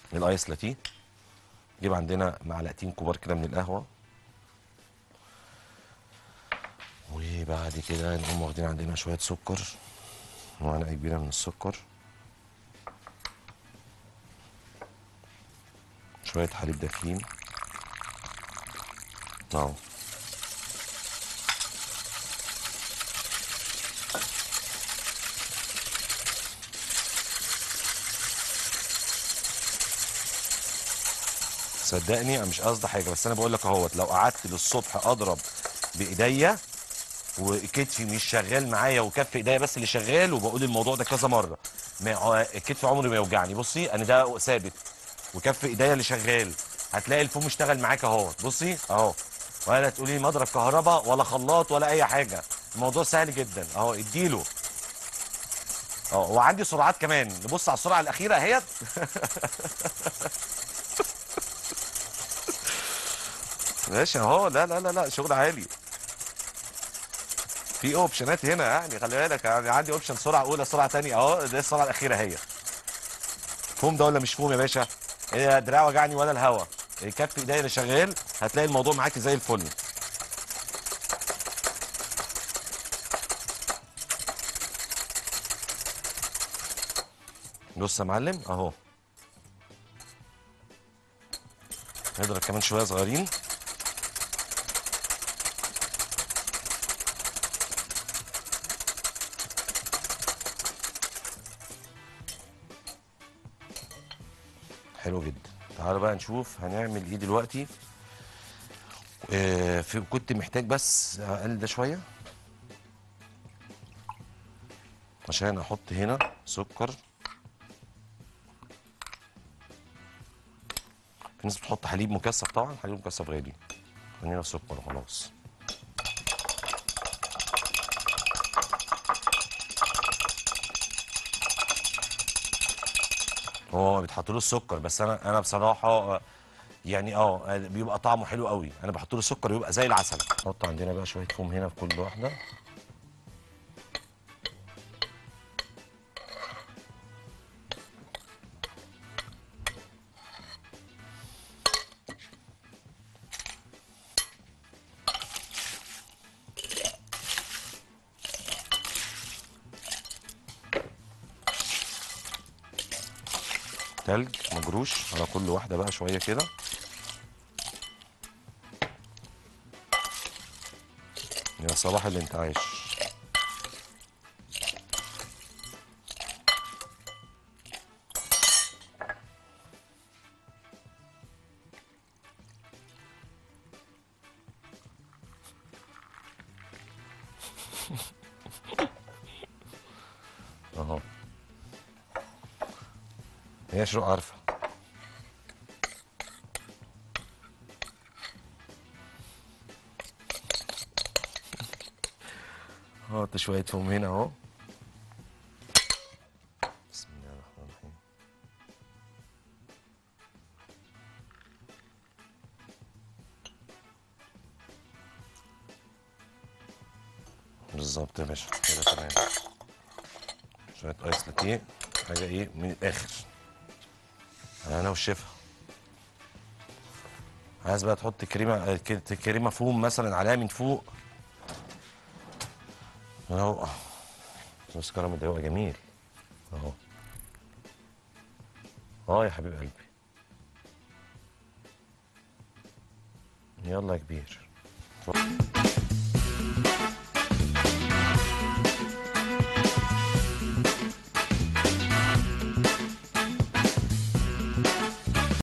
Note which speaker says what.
Speaker 1: الايس لاتيه نجيب عندنا معلقتين كبار كده من القهوه وبعد كده نقوم واخدين عندنا شويه سكر معلقه كبيره من السكر شويه حليب دافين اهو صدقني انا مش قصدي حاجه بس انا بقول لك اهوت لو قعدت للصبح اضرب بايديا وكتفي مش شغال معايا وكف ايديا بس اللي شغال وبقول الموضوع ده كذا مره ما الكتف عمري ما يوجعني بصي انا ده ثابت وكف ايديا اللي شغال هتلاقي الفوم اشتغل معاك اهوت بصي اهو ولا تقولي لي مضرب كهرباء ولا خلاط ولا اي حاجه الموضوع سهل جدا اهو اديله اه وعندي سرعات كمان نبص على السرعه الاخيره اهيت ماشي اهو لا لا لا لا شغل عالي في اوبشنات هنا يعني خلي بالك يعني عندي اوبشن سرعه اولى سرعه ثانيه اهو دي السرعه الاخيره هي فوم ده ولا مش فوم يا باشا هي دراع وجعني ولا الهوا كف ايديا اللي شغال هتلاقي الموضوع معاكي زي الفل بص يا معلم اهو نضرب كمان شويه صغيرين حلو جدا تعالوا بقى نشوف هنعمل ايه دلوقتي آه في كنت محتاج بس اقل ده شويه عشان احط هنا سكر في ناس بتحط حليب مكثف طبعا حليب مكثف غالي خلينا سكر وخلاص هو بيتحط له السكر بس انا انا بصراحه آه، يعني اه بيبقى طعمه حلو قوي انا بحط له السكر بيبقى زي العسل نحط عندنا بقى شويه فوم هنا في كل واحده تلج مجروش على كل واحده بقى شويه كده يا صباح الانتعاش اهو هي شروق عارفه حط شوية فوم هنا اهو بسم الله الرحمن الرحيم بالظبط يا باشا كده تمام شوية ايس لاتيه حاجة ايه من الاخر انا والشفا عايز بقى تحط كريمه آه، ك- كريمه فوم مثلا عليها من فوق اهو صوص كراميل ده هو جميل اهو اه يا حبيب قلبي يلا يا كبير